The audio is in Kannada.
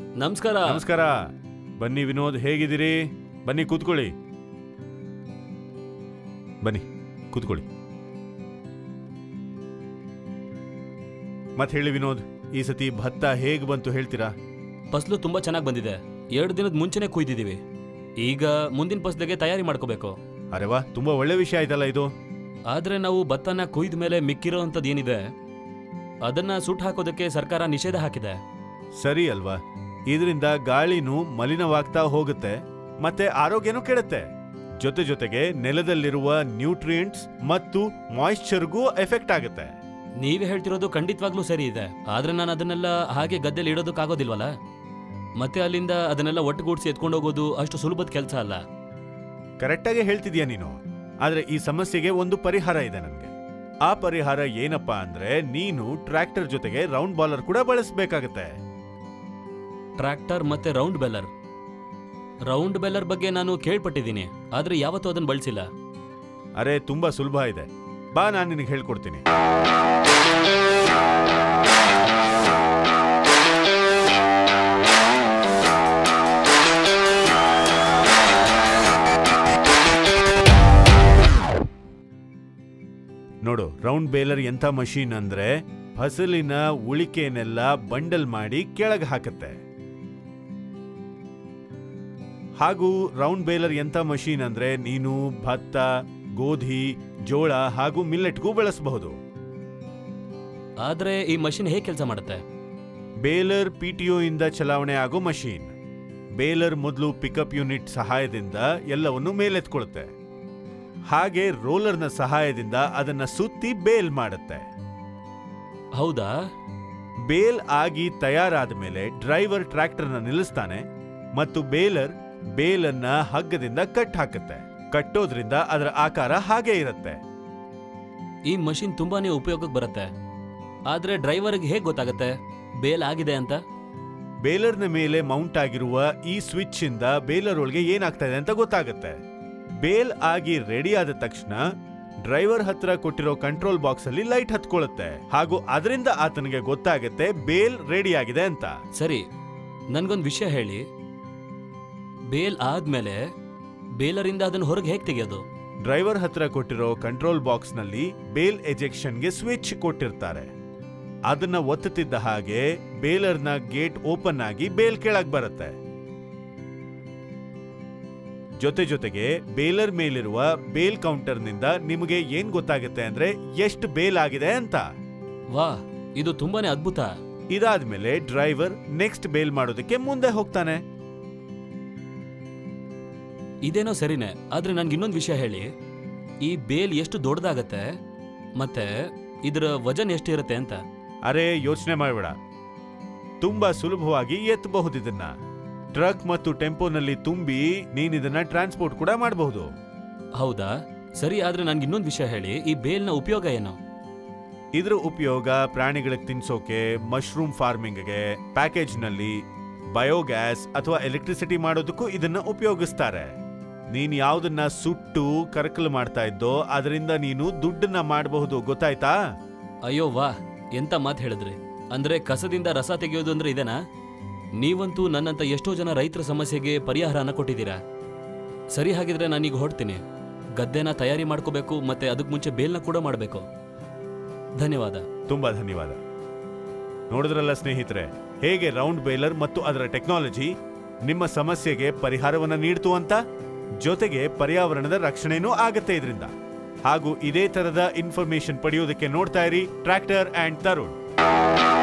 ನಮಸ್ಕಾರ ನಮಸ್ಕಾರ ಬನ್ನಿ ವಿನೋದ್ ಹೇಗಿದ್ದೀರಿ ಬನ್ನಿ ಕೂತ್ಕೊಳ್ಳಿ ಬನ್ನಿ ಕೂತ್ಕೊಳ್ಳಿ ಮತ್ತೆ ಹೇಳಿ ವಿನೋದ್ ಈ ಸತಿ ಭತ್ತ ಹೇಗ್ ಬಂತು ಹೇಳ್ತೀರಾ ಫಸ್ಲು ತುಂಬಾ ಚೆನ್ನಾಗಿ ಬಂದಿದೆ ಎರಡು ದಿನದ ಮುಂಚೆನೆ ಕುಯ್ದಿದೀವಿ ಈಗ ಮುಂದಿನ ಫಸಲಿಗೆ ತಯಾರಿ ಮಾಡ್ಕೋಬೇಕು ಅರೆ ವಾ ತುಂಬಾ ಒಳ್ಳೆ ವಿಷಯ ಆಯ್ತಲ್ಲ ಇದು ಆದ್ರೆ ನಾವು ಭತ್ತನ ಕುಯ್ದ ಮೇಲೆ ಮಿಕ್ಕಿರೋ ಅಂಥದ್ದು ಏನಿದೆ ಅದನ್ನ ಸುಟ್ಟು ಹಾಕೋದಕ್ಕೆ ಸರ್ಕಾರ ನಿಷೇಧ ಹಾಕಿದೆ ಸರಿ ಅಲ್ವಾ ಇದರಿಂದ ಗಾಳಿನೂ ಮಲಿನವಾಗ್ತಾ ಹೋಗುತ್ತೆ ಮತ್ತೆ ಆರೋಗ್ಯನೂ ಕೆಡುತ್ತೆ ಜೊತೆ ಜೊತೆಗೆ ನೆಲದಲ್ಲಿರುವ ನ್ಯೂಟ್ರಿಯೆಂಟ್ಸ್ ಮತ್ತು ಮಾಯಿಶ್ಚರ್ಗೂ ಎಫೆಕ್ಟ್ ಆಗುತ್ತೆ ನೀವೇ ಹೇಳ್ತಿರೋದು ಖಂಡಿತವಾಗ್ಲೂ ಸರಿ ಇದೆ ಆದ್ರೆ ನಾನು ಅದನ್ನೆಲ್ಲ ಹಾಗೆ ಗದ್ದೆಲಿ ಇಡೋದಕ್ಕಾಗೋದಿಲ್ವಲ್ಲ ಮತ್ತೆ ಅಲ್ಲಿಂದ ಅದನ್ನೆಲ್ಲ ಒಟ್ಟುಗೂಡಿಸಿ ಎತ್ಕೊಂಡು ಹೋಗೋದು ಅಷ್ಟು ಸುಲಭದ ಕೆಲಸ ಅಲ್ಲ ಕರೆಕ್ಟಾಗಿ ಹೇಳ್ತಿದ್ಯಾ ನೀನು ಆದ್ರೆ ಈ ಸಮಸ್ಯೆಗೆ ಒಂದು ಪರಿಹಾರ ಇದೆ ನನಗೆ ಆ ಪರಿಹಾರ ಏನಪ್ಪಾ ಅಂದ್ರೆ ನೀನು ಟ್ರ್ಯಾಕ್ಟರ್ ಜೊತೆಗೆ ರೌಂಡ್ ಬಾಲರ್ ಕೂಡ ಬಳಸಬೇಕಾಗತ್ತೆ ಟ್ರ್ಯಾಕ್ಟರ್ ಮತ್ತೆ ರೌಂಡ್ ಬೆಲ್ಲರ್ ರೌಂಡ್ ಬೆಲ್ಲರ್ ಬಗ್ಗೆ ನಾನು ಕೇಳ್ಪಟ್ಟಿದ್ದೀನಿ ಆದ್ರೆ ಯಾವತ್ತೂ ಅದನ್ನ ಬಳಸಿಲ್ಲ ಅರೆ ತುಂಬಾ ಸುಲಭ ಇದೆ ಬಾ ನಾನು ನಿನಗೆ ಹೇಳ್ಕೊಡ್ತೀನಿ ನೋಡು ರೌಂಡ್ ಬೇಲರ್ ಎಂಥ ಮಷೀನ್ ಅಂದ್ರೆ ಫಸಲಿನ ಉಳಿಕೆನೆಲ್ಲ ಬಂಡಲ್ ಮಾಡಿ ಕೆಳಗೆ ಹಾಕತ್ತೆ ಹಾಗೂ ರೌಂಡ್ ಬೇಲರ್ ಎಂಥ ಮಷೀನ್ ಅಂದ್ರೆ ನೀನು ಭತ್ತ ಗೋಧಿ ಜೋಳ ಹಾಗೂ ಮಿಲ್ಲೆಟ್ಗೂ ಬಳಸಬಹುದು ಆದ್ರೆ ಈ ಮಷಿನ್ ಹೇಗೆ ಕೆಲಸ ಮಾಡುತ್ತೆ ಬೇಲರ್ ಪಿಟಿಒ ಇಂದ ಚಲಾವಣೆ ಆಗೋ ಮಷೀನ್ ಬೇಲರ್ ಮೊದಲು ಪಿಕಪ್ ಯೂನಿಟ್ ಸಹಾಯದಿಂದ ಎಲ್ಲವನ್ನು ಮೇಲೆತ್ಕೊಳ್ಳುತ್ತೆ ಹಾಗೆ ರೋಲರ್ನ ಸಹಾಯದಿಂದ ಅದನ್ನ ಸುತ್ತಿ ಬೇಲ್ ಮಾಡುತ್ತೆ ಹೌದಾ ಬೇಲ್ ಆಗಿ ತಯಾರಾದ ಮೇಲೆ ಡ್ರೈವರ್ ಟ್ರ್ಯಾಕ್ಟರ್ನ ನಿಲ್ಲಿಸ್ತಾನೆ ಮತ್ತು ಬೇಲರ್ ಬೇಲನ್ನ ಹಗ್ಗದಿಂದ ಕಟ್ ಹಾಕುತ್ತೆ ಕಟ್ಟೋದ್ರಿಂದ ಅದರ ಆಕಾರ ಹಾಗೆ ಇರುತ್ತೆ ಈ ಮಷಿನ್ ತುಂಬಾನೇ ಉಪಯೋಗಕ್ಕೆ ಬರುತ್ತೆ ಆದ್ರೆ ಡ್ರೈವರ್ಗೆ ಹೇಗೆ ಗೊತ್ತಾಗುತ್ತೆ ಬೇಲ್ ಆಗಿದೆ ಅಂತ ಬೇಲರ್ನ ಮೇಲೆ ಮೌಂಟ್ ಆಗಿರುವ ಈ ಸ್ವಿಚ್ ಇಂದ ಬೇಲರ್ ಒಳಗೆ ಏನಾಗ್ತಾ ಇದೆ ಅಂತ ಗೊತ್ತಾಗುತ್ತೆ ಬೇಲ್ ಆಗಿ ರೆಡಿ ಆದ ತಕ್ಷಣ ಡ್ರೈವರ್ ಹತ್ರ ಕೊಟ್ಟಿರೋ ಕಂಟ್ರೋಲ್ ಬಾಕ್ಸ್ ಅಲ್ಲಿ ಲೈಟ್ ಹತ್ಕೊಳ್ಳುತ್ತೆ ಹಾಗೂ ಅದರಿಂದ ಆತನಿಗೆ ಗೊತ್ತಾಗುತ್ತೆ ಬೇಲ್ ರೆಡಿ ಆಗಿದೆ ಅಂತ ಸರಿ ನನ್ಗೊಂದು ವಿಷಯ ಹೇಳಿ ಬೇಲ್ ಆದ್ಮೇಲೆ ಬೇಲರಿಂದ ಅದನ್ನ ಹೊರಗೆ ಹೇಗೆ ತೆಗೆಯೋದು ಡ್ರೈವರ್ ಹತ್ರ ಕೊಟ್ಟಿರೋ ಕಂಟ್ರೋಲ್ ಬಾಕ್ಸ್ ನಲ್ಲಿ ಬೇಲ್ ಎಜೆಕ್ಷನ್ಗೆ ಸ್ವಿಚ್ ಕೊಟ್ಟಿರ್ತಾರೆ ಅದನ್ನ ಒತ್ತುತ್ತಿದ್ದ ಹಾಗೆ ಬೇಲರ್ನ ಗೇಟ್ ಓಪನ್ ಆಗಿ ಬೇಲ್ ಕೆಳಗ್ ಬರುತ್ತೆ ಜೊತೆ ಜೊತೆಗೆ ಬೇಲರ್ ಮೇಲಿರುವ ಬೇಲ್ ಕೌಂಟರ್ನಿಂದ ನಿಮಗೆ ಏನ್ ಗೊತ್ತಾಗುತ್ತೆ ಅಂದ್ರೆ ಎಷ್ಟು ಬೇಲ್ ಆಗಿದೆ ಅಂತ ವಾ ಇದು ತುಂಬಾನೇ ಅದ್ಭುತ ಇದಾದ್ಮೇಲೆ ಡ್ರೈವರ್ ನೆಕ್ಸ್ಟ್ ಬೇಲ್ ಮಾಡೋದಕ್ಕೆ ಮುಂದೆ ಹೋಗ್ತಾನೆ ಇದೇನೋ ಸರಿನೇ ಆದ್ರೆ ನನ್ಗೆ ಇನ್ನೊಂದು ವಿಷಯ ಹೇಳಿ ಈ ಬೇಲ್ ಎಷ್ಟು ದೊಡ್ಡದಾಗತ್ತೆ ಮತ್ತೆ ಇದರ ವಜನ್ ಎಷ್ಟು ಇರುತ್ತೆ ಅಂತ ಅರೆ ಯೋಚನೆ ಮಾಡಬೇಡ ತುಂಬಾ ಸುಲಭವಾಗಿ ಎತ್ತಬಹುದು ಇದನ್ನ ಟ್ರಕ್ ಮತ್ತು ಟೆಂಪೋನಲ್ಲಿ ತುಂಬಿ ನೀನ್ ಇದನ್ನ ಟ್ರಾನ್ಸ್ಪೋರ್ಟ್ ಕೂಡ ಮಾಡಬಹುದು ಹೌದಾ ಸರಿ ಆದ್ರೆ ನನ್ಗೆ ಇನ್ನೊಂದು ವಿಷಯ ಹೇಳಿ ಈ ಬೇಲ್ನ ಉಪಯೋಗ ಏನು ಇದ್ರ ಉಪಯೋಗ ಪ್ರಾಣಿಗಳಿಗೆ ತಿನ್ಸೋಕೆ ಮಶ್ರೂಮ್ ಫಾರ್ಮಿಂಗ್ಗೆ ಪ್ಯಾಕೇಜ್ ನಲ್ಲಿ ಬಯೋಗ್ಯಾಸ್ ಅಥವಾ ಎಲೆಕ್ಟ್ರಿಸಿಟಿ ಮಾಡೋದಕ್ಕೂ ಇದನ್ನ ಉಪಯೋಗಿಸ್ತಾರೆ ನೀನ್ ಯಾವ್ದನ್ನ ಸುಟ್ಟು ಕರಕಲು ಮಾಡ್ತಾ ಇದ್ದೋ ಅದರಿಂದ ನೀನು ದುಡ್ಡನ್ನ ಮಾಡಬಹುದು ಗೊತ್ತಾಯ್ತಾ ಅಯ್ಯೋ ವಾ ಎಂತ ಮಾತು ಹೇಳಿದ್ರಿ ಅಂದ್ರೆ ಕಸದಿಂದ ರಸ ತೆಗೆಯೋದು ಅಂದ್ರೆ ಇದೇನಾ ನೀವಂತೂ ನನ್ನಂತ ಎಷ್ಟೋ ಜನ ರೈತರ ಸಮಸ್ಯೆಗೆ ಪರಿಹಾರನ ಕೊಟ್ಟಿದ್ದೀರಾ ಸರಿ ಹಾಗಿದ್ರೆ ನಾನೀಗ ಹೊರಡ್ತೀನಿ ಗದ್ದೆನ ತಯಾರಿ ಮಾಡ್ಕೋಬೇಕು ಮತ್ತೆ ಅದಕ್ಕೆ ಮುಂಚೆ ಬೇಲ್ನ ಕೂಡ ಮಾಡಬೇಕು ಧನ್ಯವಾದ ತುಂಬಾ ಧನ್ಯವಾದ ನೋಡಿದ್ರಲ್ಲ ಸ್ನೇಹಿತರೆ ಹೇಗೆ ರೌಂಡ್ ಬೇಲರ್ ಮತ್ತು ಅದರ ಟೆಕ್ನಾಲಜಿ ನಿಮ್ಮ ಸಮಸ್ಯೆಗೆ ಪರಿಹಾರವನ್ನ ನೀಡ್ತು ಅಂತ ಜೊತೆಗೆ ಪರ್ಯಾವರಣದ ರಕ್ಷಣೆನೂ ಆಗತ್ತೆ ಇದರಿಂದ ಹಾಗೂ ಇದೇ ತರದ ಇನ್ಫಾರ್ಮೇಶನ್ ಪಡೆಯೋದಕ್ಕೆ ನೋಡ್ತಾ ಇರಿ ಟ್ರ್ಯಾಕ್ಟರ್ ಅಂಡ್ ತರುಣ್